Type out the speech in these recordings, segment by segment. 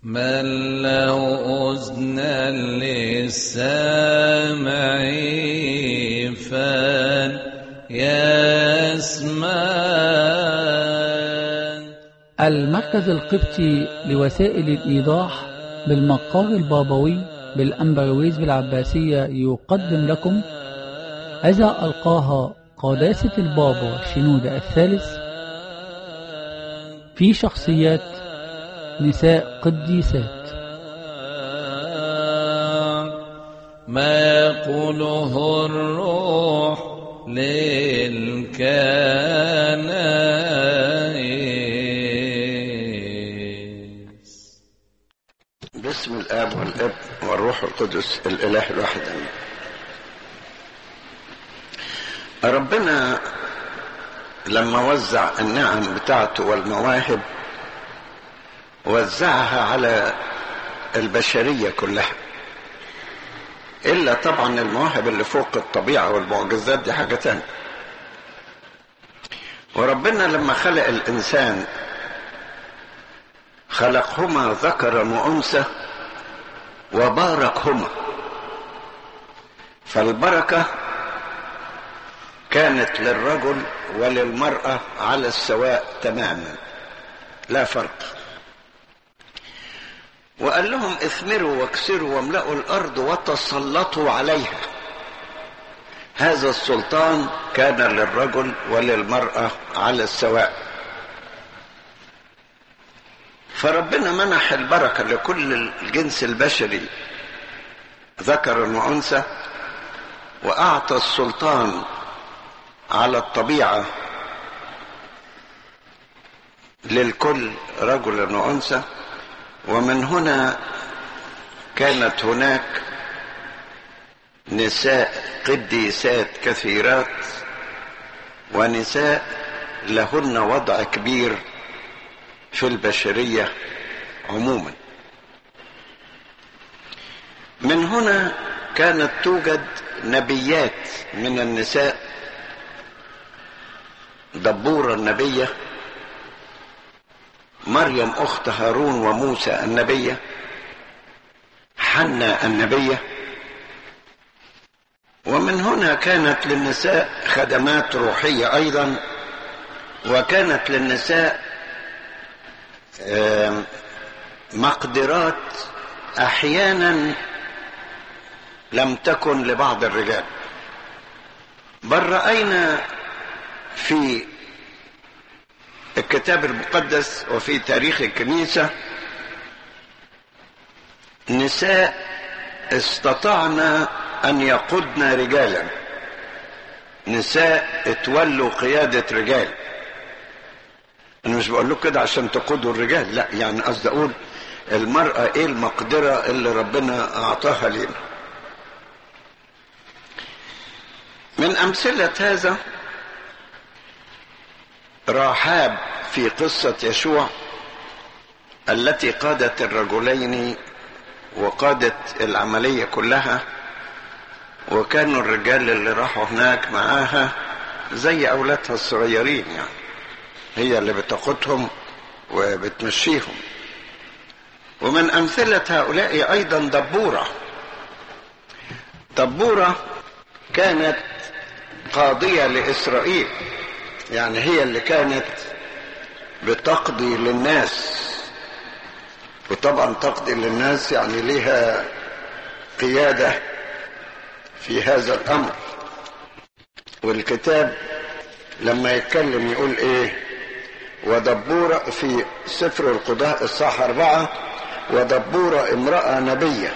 من له أذنا للسامع فليسمع المركز القبطي لوسائل الإيضاح بالمقال البابوي بالأنبرويز بالعباسية يقدم لكم إذا ألقاها قداسة البابا شنودة الثالث في شخصيات نساء قديسات ما يقوله الروح للكنائس باسم الاب والاب والروح القدس الاله الواحد امين ربنا لما وزع النعم بتاعته والمواهب وزعها على البشريه كلها الا طبعا المواهب اللي فوق الطبيعه والمعجزات دي حاجه تانية وربنا لما خلق الانسان خلقهما ذكرا وانثى وباركهما فالبركه كانت للرجل وللمراه على السواء تماما لا فرق وقال لهم اثمروا واكسروا واملأوا الارض وتسلطوا عليها هذا السلطان كان للرجل وللمرأة على السواء فربنا منح البركة لكل الجنس البشري ذكرا وأنثى وأعطى السلطان على الطبيعة للكل رجلا وأنثى ومن هنا كانت هناك نساء قديسات كثيرات ونساء لهن وضع كبير في البشريه عموما من هنا كانت توجد نبيات من النساء دبوره النبيه مريم اخت هارون وموسى النبيه حنا النبيه ومن هنا كانت للنساء خدمات روحيه ايضا وكانت للنساء مقدرات احيانا لم تكن لبعض الرجال بل راينا في الكتاب المقدس وفي تاريخ الكنيسة نساء استطعنا أن يقودن رجالا نساء اتولوا قيادة رجال أنا مش بقول لكم كده عشان تقودوا الرجال لا يعني قصدي أقول المرأة إيه المقدرة اللي ربنا أعطاها لنا من أمثلة هذا راحاب في قصة يشوع التي قادت الرجلين وقادت العملية كلها وكانوا الرجال اللي راحوا هناك معاها زي أولادها الصغيرين يعني هي اللي بتقودهم وبتمشيهم ومن أمثلة هؤلاء أيضا دبورة دبورة كانت قاضية لإسرائيل يعني هي اللي كانت بتقضي للناس وطبعا تقضي للناس يعني لها قيادة في هذا الأمر والكتاب لما يتكلم يقول ايه ودبورة في سفر القضاء الصح أربعة ودبورة امرأة نبية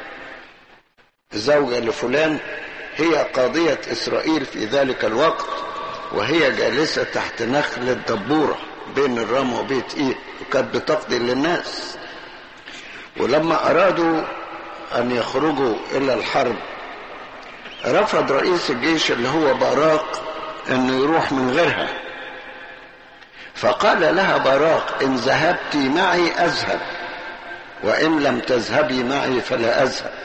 زوجة لفلان هي قاضية إسرائيل في ذلك الوقت وهي جالسة تحت نخل الدبورة بين الرام وبيت إيه وكانت بتقضي للناس ولما أرادوا أن يخرجوا إلى الحرب رفض رئيس الجيش اللي هو باراق أنه يروح من غيرها فقال لها باراق إن ذهبت معي أذهب وإن لم تذهبي معي فلا أذهب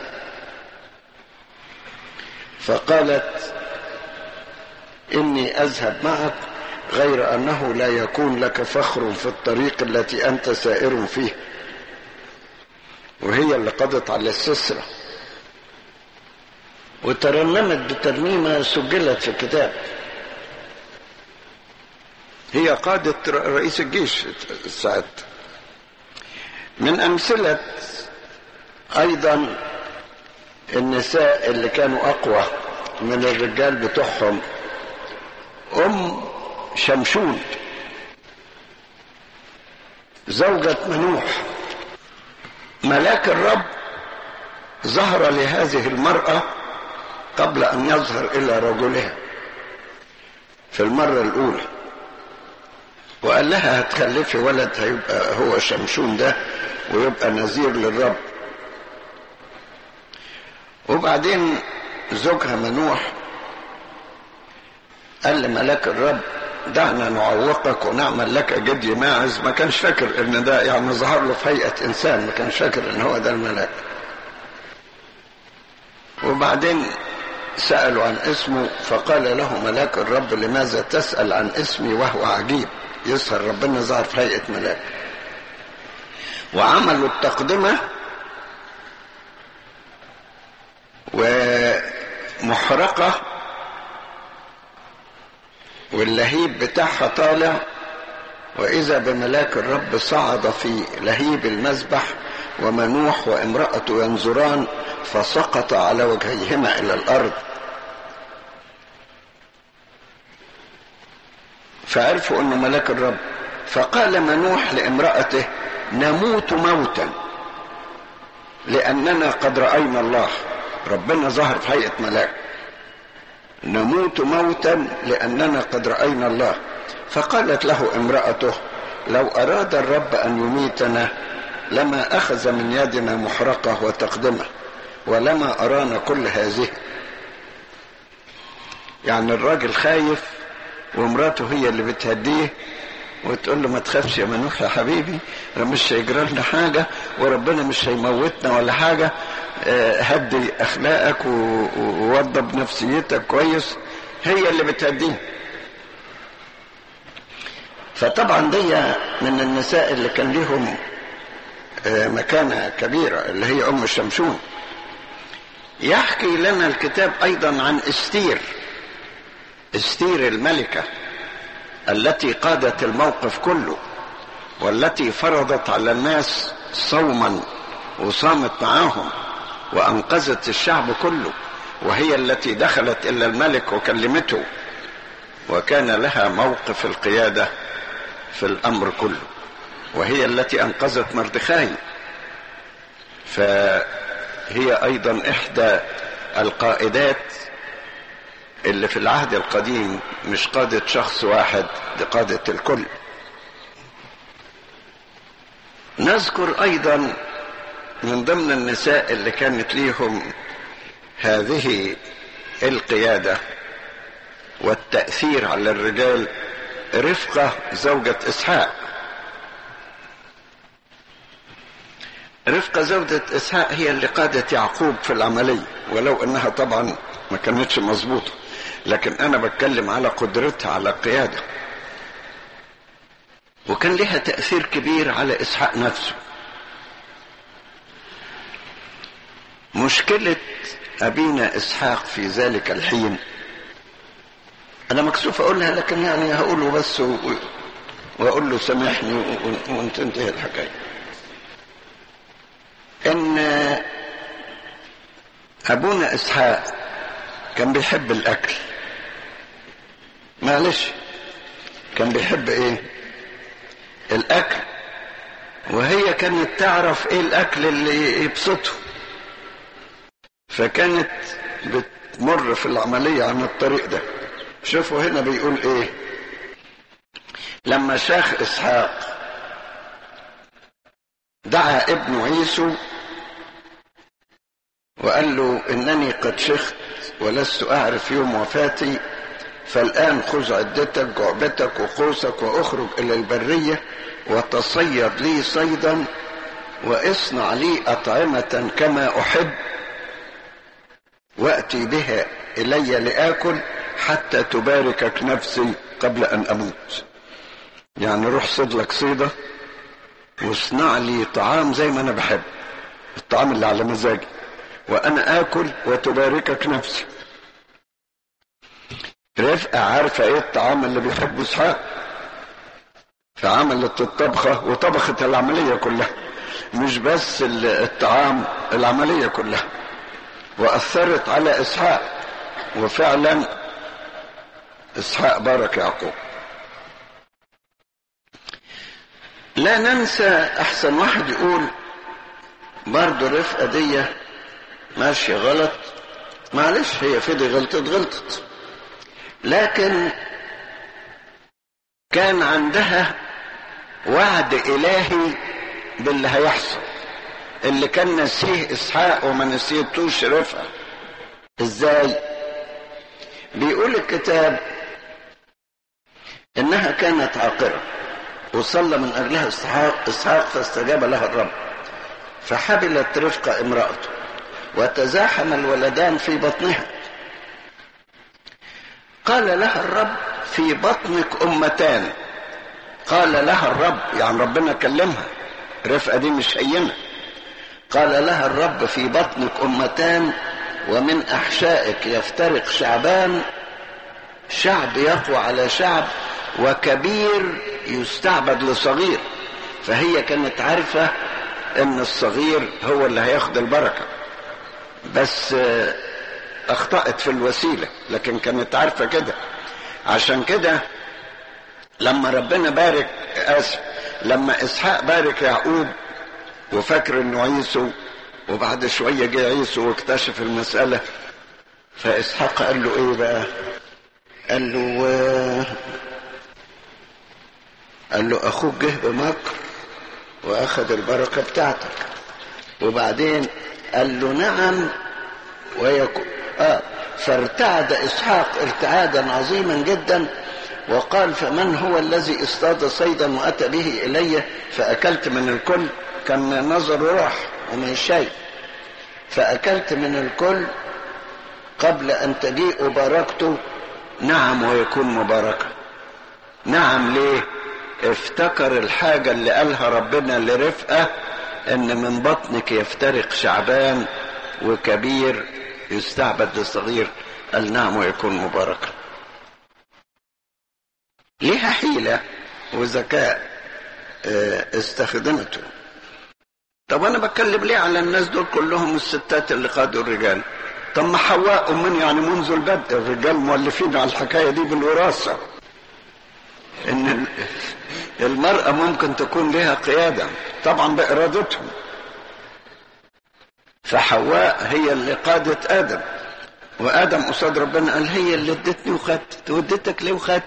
فقالت إني أذهب معك غير أنه لا يكون لك فخر في الطريق التي أنت سائر فيه وهي اللي قضت على السسرة وترنمت بترنيمة سجلت في الكتاب هي قادة رئيس الجيش ساعتها من أمثلة أيضا النساء اللي كانوا أقوى من الرجال بتوعهم أم شمشون زوجة منوح ملاك الرب ظهر لهذه المرأة قبل أن يظهر إلى رجلها في المرة الأولى وقال لها هتخلفي ولد هيبقى هو شمشون ده ويبقى نذير للرب وبعدين زوجها منوح قال لملاك الرب دعنا نعوقك ونعمل لك جدي ماعز ما كانش فاكر ان ده يعني ظهر له في هيئه انسان ما كانش فاكر ان هو ده الملاك وبعدين سالوا عن اسمه فقال له ملاك الرب لماذا تسال عن اسمي وهو عجيب يظهر ربنا ظهر في هيئه ملاك وعملوا التقدمه ومحرقه واللهيب بتاعها طالع وإذا بملاك الرب صعد في لهيب المذبح ومنوح وامرأته ينظران فسقط على وجهيهما إلى الأرض فعرفوا أنه ملاك الرب فقال منوح لامرأته نموت موتا لأننا قد رأينا الله ربنا ظهر في هيئة ملاك نموت موتا لأننا قد رأينا الله فقالت له امرأته لو أراد الرب أن يميتنا لما أخذ من يدنا محرقة وتقدمه ولما أرانا كل هذه يعني الراجل خايف ومراته هي اللي بتهديه وتقول له ما تخافش يا منوح يا حبيبي مش هيجرى لنا حاجة وربنا مش هيموتنا ولا حاجة هدي اخلاقك ووضب نفسيتك كويس هي اللي بتهديه فطبعا دي من النساء اللي كان ليهم مكانة كبيرة اللي هي أم الشمشون يحكي لنا الكتاب أيضا عن استير استير الملكة التي قادت الموقف كله والتي فرضت على الناس صوما وصامت معاهم وانقذت الشعب كله وهي التي دخلت الى الملك وكلمته وكان لها موقف القياده في الامر كله وهي التي انقذت مردخاي فهي ايضا احدى القائدات اللي في العهد القديم مش قادة شخص واحد دي قادة الكل نذكر ايضا من ضمن النساء اللي كانت ليهم هذه القيادة والتأثير على الرجال رفقة زوجة إسحاق رفقة زوجة إسحاق هي اللي قادت يعقوب في العملية ولو أنها طبعا ما كانتش مظبوطة لكن أنا بتكلم على قدرتها على القيادة وكان لها تأثير كبير على إسحاق نفسه مشكلة أبينا إسحاق في ذلك الحين أنا مكسوف أقولها لكن يعني هقوله بس و... وأقول له سامحني و... وتنتهي الحكاية إن أبونا إسحاق كان بيحب الأكل معلش كان بيحب إيه الأكل وهي كانت تعرف إيه الأكل اللي يبسطه فكانت بتمر في العملية عن الطريق ده شوفوا هنا بيقول ايه لما شاخ اسحاق دعا ابن عيسو وقال له انني قد شخت ولست اعرف يوم وفاتي فالان خذ عدتك جعبتك وقوسك واخرج الى البريه وتصيد لي صيدا واصنع لي اطعمه كما احب واتي بها الي لاكل حتى تباركك نفسي قبل ان اموت يعني روح صيد لك صيده واصنع لي طعام زي ما انا بحب الطعام اللي على مزاجي وانا اكل وتباركك نفسي رفقة عارفة ايه الطعام اللي بيحبه اسحاق فعملت الطبخة وطبخت العملية كلها مش بس الطعام العملية كلها وأثرت على إسحاق وفعلا إسحاق بارك يعقوب لا ننسى أحسن واحد يقول برضه رفقة دي ماشية غلط معلش هي فدي غلطت غلطت لكن كان عندها وعد إلهي باللي هيحصل اللي كان نسيه إسحاق وما نسيتوش رفقة إزاي؟ بيقول الكتاب إنها كانت عاقرة وصلى من أجلها إسحاق إسحاق فاستجاب لها الرب فحبلت رفقة امرأته وتزاحم الولدان في بطنها قال لها الرب في بطنك أمتان قال لها الرب يعني ربنا كلمها رفقة دي مش هينة قال لها الرب في بطنك أمتان ومن أحشائك يفترق شعبان شعب يقوى على شعب وكبير يستعبد لصغير فهي كانت عارفة ان الصغير هو اللي هياخد البركة بس اخطأت في الوسيلة لكن كانت عارفة كده عشان كده لما ربنا بارك اسف لما اسحاق بارك يعقوب وفاكر انه عيسو وبعد شويه جه عيسو واكتشف المساله فاسحاق قال له ايه بقى قال له قال له اخوك جه بمكر واخذ البركه بتاعتك وبعدين قال له نعم ويكون اه فارتعد اسحاق ارتعادا عظيما جدا وقال فمن هو الذي اصطاد صيدا واتى به الي فاكلت من الكل كان نظره راح ومن شيء فاكلت من الكل قبل ان تجيء باركته نعم ويكون مباركا نعم ليه افتكر الحاجة اللي قالها ربنا لرفقة ان من بطنك يفترق شعبان وكبير يستعبد لصغير قال نعم ويكون مباركا ليها حيلة وذكاء استخدمته طب انا بتكلم ليه على الناس دول كلهم الستات اللي قادوا الرجال طب ما حواء من يعني منذ البدء الرجال مؤلفين على الحكاية دي بالوراثة ان المرأة ممكن تكون لها قيادة طبعا بإرادتهم فحواء هي اللي قادت آدم وآدم قصاد ربنا قال هي اللي ادتني وخدت وديتك ليه وخدت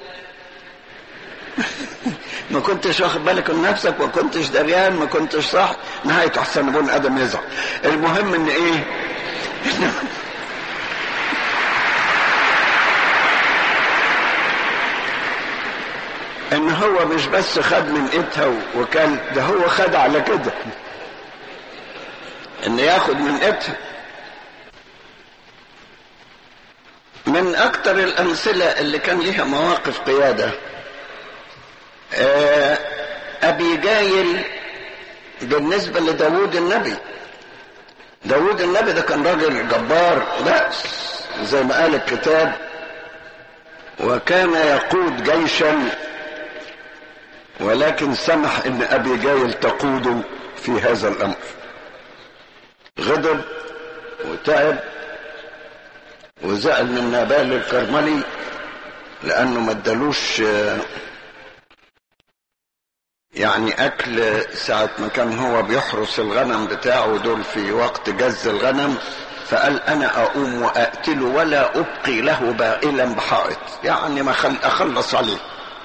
ما كنتش واخد بالك من نفسك ما كنتش دريان ما كنتش صح نهاية احسن ابن ادم يزعل المهم ان ايه ان هو مش بس خد من ايدها وكان ده هو خد على كده ان ياخد من ايدها من اكتر الامثله اللي كان لها مواقف قياده ابي جايل بالنسبه لداود النبي داود النبي ده كان راجل جبار بأس زي ما قال الكتاب وكان يقود جيشا ولكن سمح ان ابي جايل تقوده في هذا الامر غضب وتعب وزعل من نابال الكرملي لانه ما ادالوش يعني اكل ساعة ما كان هو بيحرس الغنم بتاعه دول في وقت جز الغنم فقال انا اقوم واقتله ولا ابقي له بائلا بحائط يعني ما خل اخلص عليه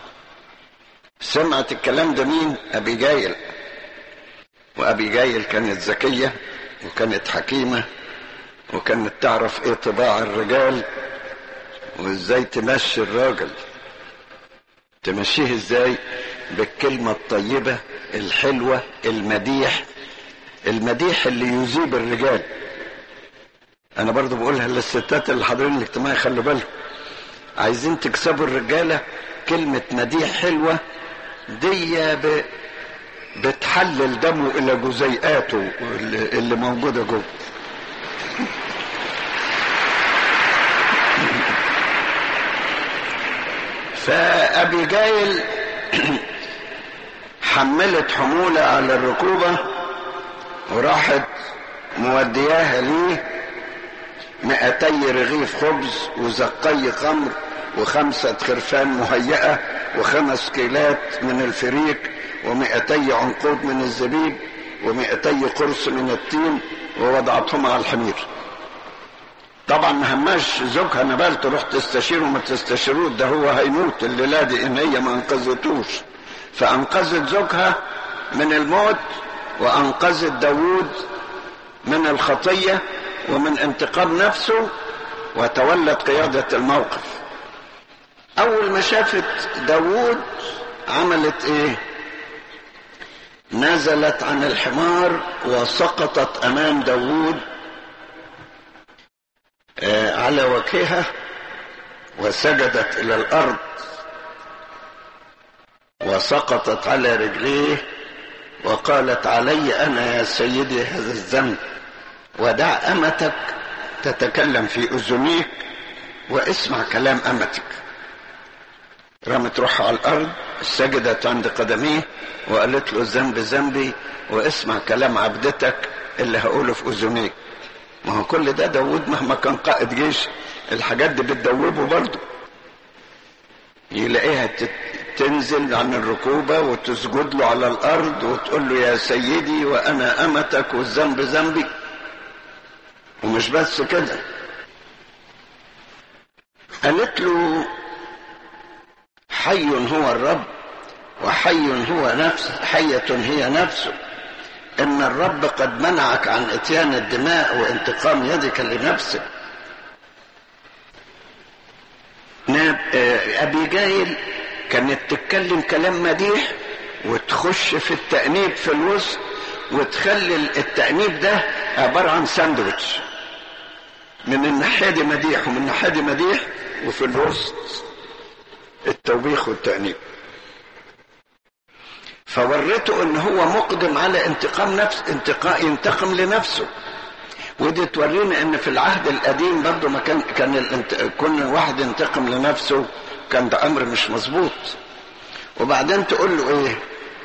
سمعت الكلام ده مين ابي جايل وابي جايل كانت ذكية وكانت حكيمة وكانت تعرف ايه طباع الرجال وازاي تمشي الراجل تمشيه ازاي بالكلمة الطيبة الحلوة المديح المديح اللي يذيب الرجال انا برضو بقولها للستات اللي حاضرين الاجتماع خلوا بالكم عايزين تكسبوا الرجالة كلمة مديح حلوة دي ب... بتحلل دمه الى جزيئاته اللي اللي موجوده جوه فابي جايل حملت حموله على الركوبه وراحت مودياها ليه مئتي رغيف خبز وزقي خمر وخمسة خرفان مهيئة وخمس كيلات من الفريك ومئتي عنقود من الزبيب ومئتي قرص من التين ووضعتهم على الحمير طبعا ما هماش زوجها نبال تروح تستشيره وما تستشيروه ده هو هيموت الليلة دي ان هي ما انقذتوش فانقذت زوجها من الموت وانقذت داوود من الخطية ومن انتقام نفسه وتولت قيادة الموقف اول ما شافت داوود عملت ايه نزلت عن الحمار وسقطت امام داوود آه على وجهها وسجدت الى الارض وسقطت على رجليه وقالت علي انا يا سيدي هذا الذنب ودع امتك تتكلم في اذنيك واسمع كلام امتك رمت روحها على الارض سجدت عند قدميه وقالت له الذنب ذنبي واسمع كلام عبدتك اللي هقوله في اذنيك ما هو كل ده داود مهما كان قائد جيش الحاجات دي بتدوبه برضه يلاقيها تنزل عن الركوبة وتسجد له على الأرض وتقول له يا سيدي وأنا أمتك والذنب ذنبي ومش بس كده قالت له حي هو الرب وحي هو نفس حية هي نفسه إن الرب قد منعك عن إتيان الدماء وانتقام يدك لنفسك ناب أبي جايل كانت تتكلم كلام مديح وتخش في التأنيب في الوسط وتخلي التأنيب ده عبارة عن ساندويتش من الناحية دي مديح ومن الناحية دي مديح وفي الوسط التوبيخ والتأنيب فورته ان هو مقدم على انتقام نفس انتقاء ينتقم لنفسه ودي تورينا ان في العهد القديم برضه ما كان كان الانت... كل واحد ينتقم لنفسه كان ده امر مش مظبوط وبعدين تقول له ايه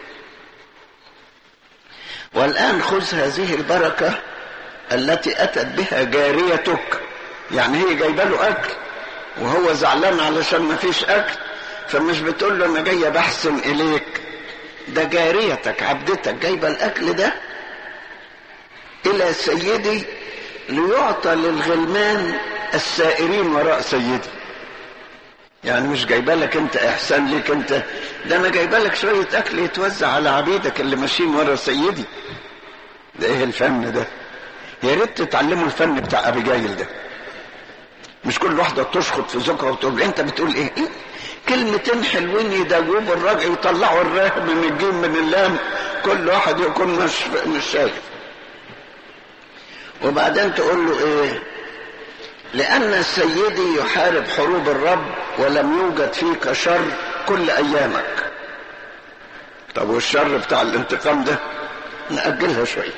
والان خذ هذه البركه التي اتت بها جاريتك يعني هي جايبه له اكل وهو زعلان علشان ما فيش اكل فمش بتقول له انا جايه بحسن اليك ده جاريتك عبدتك جايبه الاكل ده الى سيدي ليعطى للغلمان السائرين وراء سيدي يعني مش جايبه لك انت احسان ليك انت ده انا جايبه لك شويه اكل يتوزع على عبيدك اللي ماشيين ورا سيدي ده ايه الفن ده يا ريت تتعلموا الفن بتاع ابي جايل ده مش كل واحدة تشخط في زوجها وتقول له انت بتقول ايه؟ إيه؟ كلمتين حلوين يدوبوا الراجل يطلعوا الراه من الجيم من اللام كل واحد يكون مش مش شايف وبعدين تقول له ايه لأن سيدي يحارب حروب الرب ولم يوجد فيك شر كل أيامك طب والشر بتاع الانتقام ده نأجلها شوية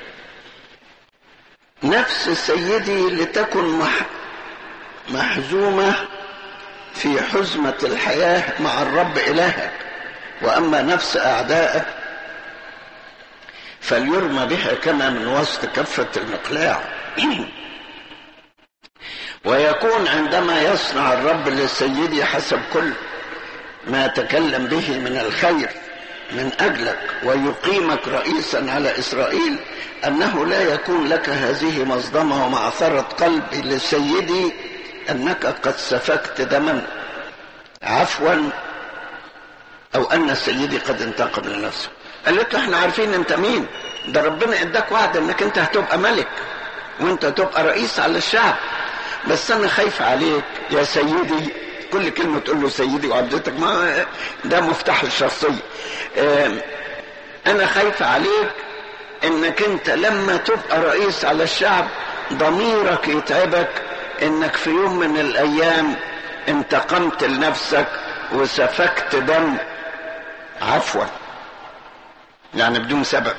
نفس سيدي لتكن مح محزومة في حزمة الحياة مع الرب إلهك وأما نفس أعدائك فليرمى بها كما من وسط كفة المقلاع ويكون عندما يصنع الرب لسيدي حسب كل ما تكلم به من الخير من أجلك ويقيمك رئيسا على إسرائيل أنه لا يكون لك هذه مصدمة ومعثرة قلب لسيدي أنك قد سفكت دما عفوا أو أن سيدي قد انتقم لنفسه قالت له احنا عارفين انت مين ده ربنا اداك وعد انك انت هتبقى ملك وانت تبقى رئيس على الشعب بس انا خايف عليك يا سيدي كل كلمة تقول له سيدي وعبدتك ما ده مفتاح الشخصية انا خايف عليك انك انت لما تبقى رئيس على الشعب ضميرك يتعبك انك في يوم من الايام انتقمت لنفسك وسفكت دم عفوا يعني بدون سبب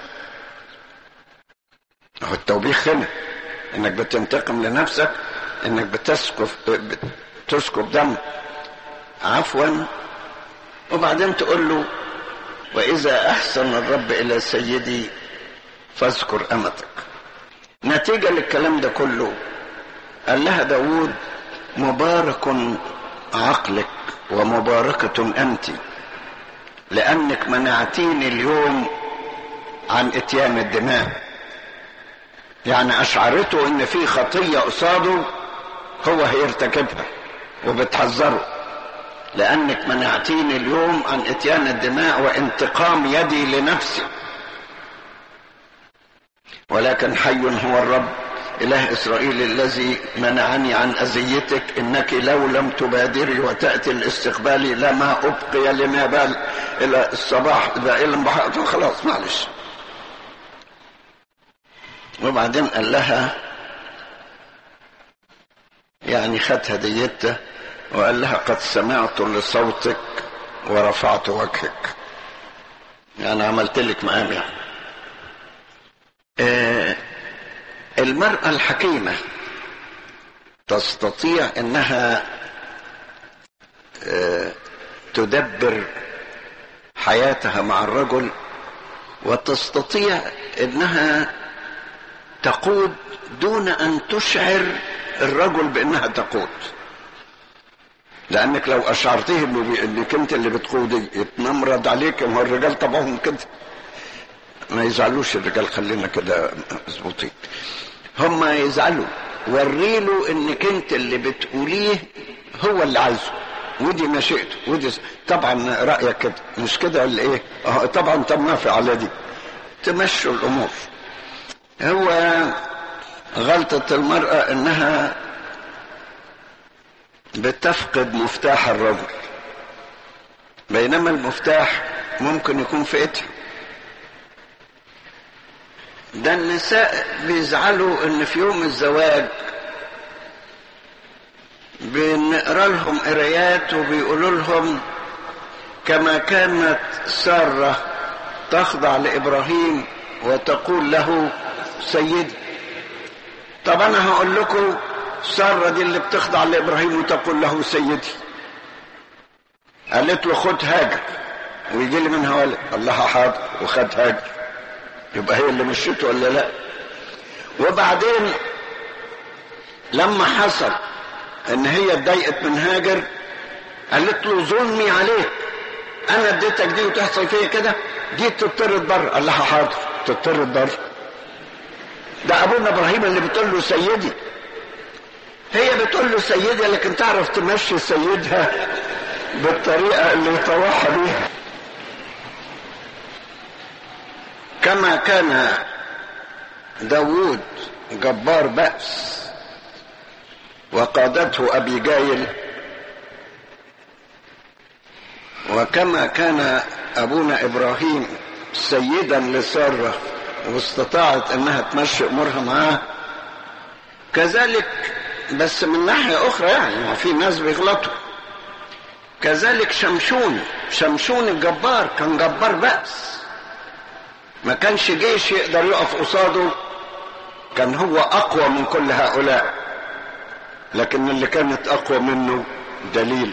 هو التوبيخ هنا انك بتنتقم لنفسك انك بتسكف بتسكب دم عفوا وبعدين تقول له واذا احسن الرب الى سيدي فاذكر امتك نتيجة للكلام ده كله قال لها داود مبارك عقلك ومباركة أنت لأنك منعتيني اليوم عن إتيان الدماء يعني أشعرته إن في خطية قصاده هو هيرتكبها وبتحذره لأنك منعتيني اليوم عن إتيان الدماء وانتقام يدي لنفسي ولكن حي هو الرب إله إسرائيل الذي منعني عن أذيتك إنك لو لم تبادري وتأتي الاستقبال لما أبقي لما بال إلى الصباح إذا إلى خلاص معلش وبعدين قال لها يعني خد هديته وقال لها قد سمعت لصوتك ورفعت وجهك يعني عملت لك مقام يعني آه المرأة الحكيمة تستطيع انها آه تدبر حياتها مع الرجل وتستطيع انها تقود دون ان تشعر الرجل بانها تقود لانك لو اشعرته انك انت اللي بتقودي يتنمرض عليك ما الرجال طبعهم كده ما يزعلوش الرجال خلينا كده مظبوطين هم يزعلوا وريله انك انت اللي بتقوليه هو اللي عايزه ودي مشيئته ودي طبعا رايك كده مش كده ولا ايه اه طبعا طب نافع على دي تمشوا الامور هو غلطة المرأة انها بتفقد مفتاح الرجل بينما المفتاح ممكن يكون في ايدها ده النساء بيزعلوا ان في يوم الزواج بنقرا لهم قرايات وبيقولوا لهم كما كانت ساره تخضع لابراهيم وتقول له سيدي طب انا هقول لكم ساره دي اللي بتخضع لابراهيم وتقول له سيدي قالت له خد هاجر ويجي لي منها ولد الله حاضر وخد هاجر يبقى هي اللي مشيته ولا لا وبعدين لما حصل ان هي اتضايقت من هاجر قالت له ظلمي عليك انا اديتك دي وتحصل فيا كده دي تضطرد بره قال لها حاضر تضطرد بره ده ابونا ابراهيم اللي بتقول له سيدي هي بتقول له سيدي لكن تعرف تمشي سيدها بالطريقه اللي يطوعها بيها كما كان داوود جبار بأس وقادته أبي جايل وكما كان أبونا إبراهيم سيدا لسارة واستطاعت أنها تمشي أمورها معاه كذلك بس من ناحية أخرى يعني في ناس بيغلطوا كذلك شمشون شمشون الجبار كان جبار بأس ما كانش جيش يقدر يقف قصاده كان هو اقوى من كل هؤلاء لكن اللي كانت اقوى منه دليل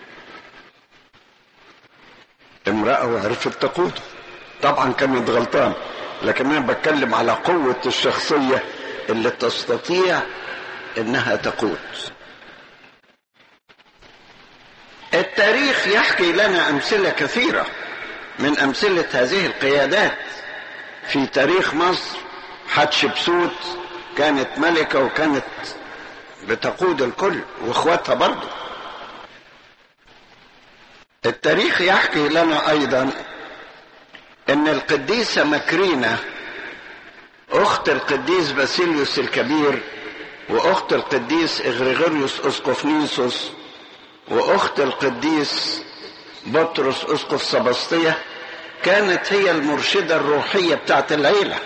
امرأة وعرفت تقوده طبعا كانت غلطان لكن انا بتكلم على قوة الشخصية اللي تستطيع انها تقود التاريخ يحكي لنا امثلة كثيرة من امثلة هذه القيادات في تاريخ مصر حتشبسوت كانت ملكة وكانت بتقود الكل واخواتها برضه التاريخ يحكي لنا ايضا ان القديسة مكرينة اخت القديس باسيليوس الكبير واخت القديس اغريغوريوس اسقفنيسوس واخت القديس بطرس اسقف سبسطيه كانت هي المرشدة الروحية بتاعت العيلة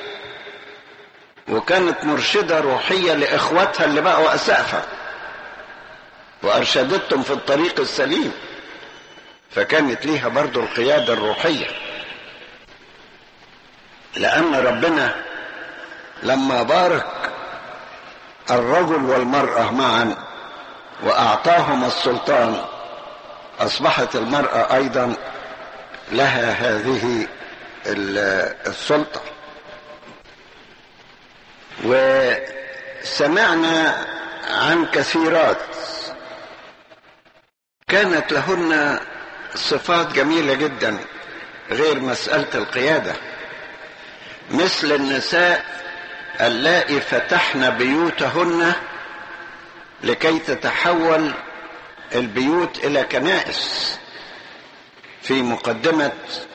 وكانت مرشدة روحية لإخواتها اللي بقوا أسقفة وأرشدتهم في الطريق السليم فكانت ليها برضو القيادة الروحية لأن ربنا لما بارك الرجل والمرأة معا وأعطاهما السلطان أصبحت المرأة أيضا لها هذه السلطة وسمعنا عن كثيرات كانت لهن صفات جميلة جدا غير مسألة القيادة مثل النساء اللائي فتحن بيوتهن لكي تتحول البيوت إلى كنائس في مقدمة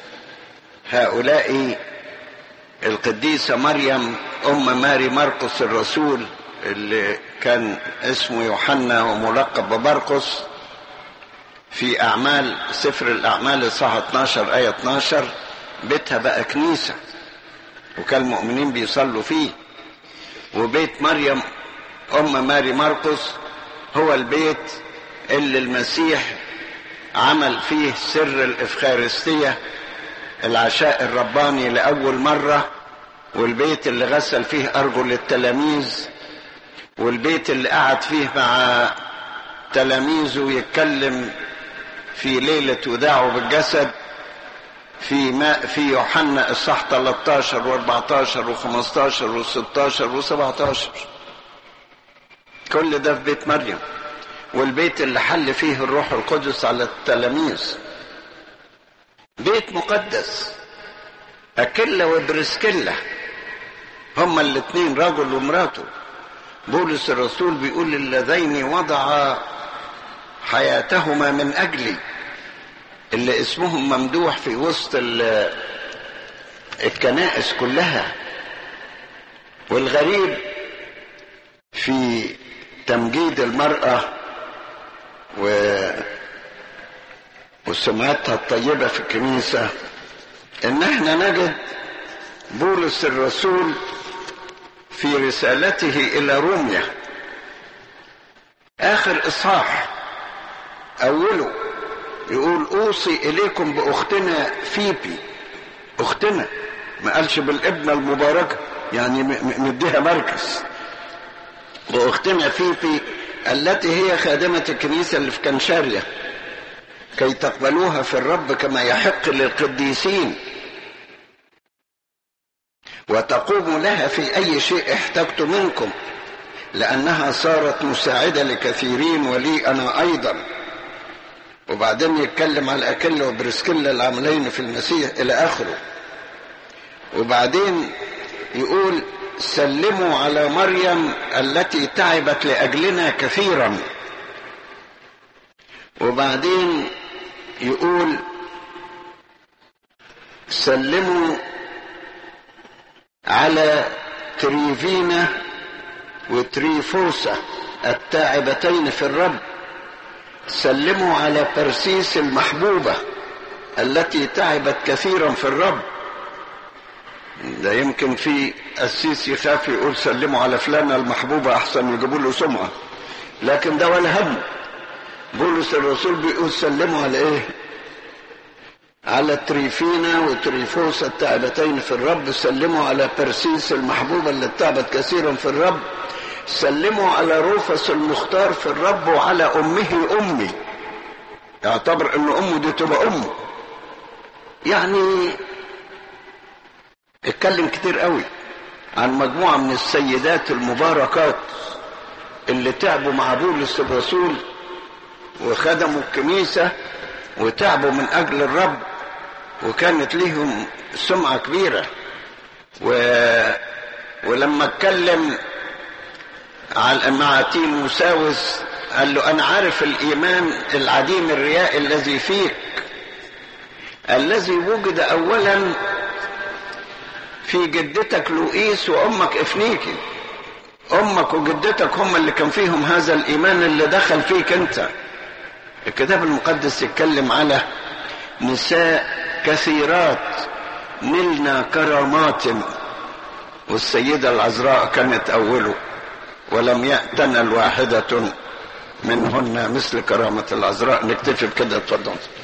هؤلاء القديسة مريم أم ماري مرقس الرسول اللي كان اسمه يوحنا وملقب بمرقس في أعمال سفر الأعمال الصحة 12 آية 12 بيتها بقى كنيسة وكان المؤمنين بيصلوا فيه وبيت مريم أم ماري مرقس هو البيت اللي المسيح عمل فيه سر الإفخارستية العشاء الرباني لأول مرة والبيت اللي غسل فيه أرجل التلاميذ والبيت اللي قعد فيه مع تلاميذه يتكلم في ليلة وداعه بالجسد في ما في يوحنا الصح 13 و14 و15 و16 و17 كل ده في بيت مريم والبيت اللي حل فيه الروح القدس على التلاميذ بيت مقدس أكيلا وبرسكيلا هما الاثنين رجل ومراته بولس الرسول بيقول اللذين وضع حياتهما من أجلي اللي اسمهم ممدوح في وسط الكنائس كلها والغريب في تمجيد المرأة و وسمعتها الطيبة في الكنيسة ان احنا نجد بولس الرسول في رسالته الى روميا اخر اصحاح اوله يقول اوصي اليكم باختنا فيبي اختنا ما قالش بالابنه المباركه يعني مديها مركز واختنا فيبي التي هي خادمه الكنيسه اللي في كنشاريا كي تقبلوها في الرب كما يحق للقديسين وتقوموا لها في اي شيء احتجت منكم لانها صارت مساعده لكثيرين ولي انا ايضا وبعدين يتكلم على اكيلا وبرسكيلا العاملين في المسيح الى اخره وبعدين يقول سلموا على مريم التي تعبت لاجلنا كثيرا وبعدين يقول سلموا على تريفينا وتريفوسا التاعبتين في الرب سلموا على برسيس المحبوبة التي تعبت كثيرا في الرب ده يمكن في قسيس يخاف يقول سلموا على فلانة المحبوبة أحسن يجيبوا له سمعة لكن ده ولا هم بولس الرسول بيقول سلموا على ايه على تريفينا وتريفوس التعبتين في الرب سلموا على برسيس المحبوبة اللي تعبت كثيرا في الرب سلموا على روفس المختار في الرب وعلى أمه أمي يعتبر أن أمه دي تبقى أمه يعني اتكلم كتير قوي عن مجموعة من السيدات المباركات اللي تعبوا مع بولس الرسول وخدموا الكنيسة وتعبوا من أجل الرب وكانت ليهم سمعة كبيرة و... ولما اتكلم مع تيموساوس قال له أنا عارف الإيمان العديم الرياء الذي فيك الذي وجد أولا في جدتك لوئيس وأمك إفنيكي أمك وجدتك هم اللي كان فيهم هذا الإيمان اللي دخل فيك أنت الكتاب المقدس يتكلم على نساء كثيرات نلنا كرامات والسيدة العذراء كانت أوله ولم يأتنا الواحدة منهن مثل كرامة العذراء نكتفي بكده اتفضل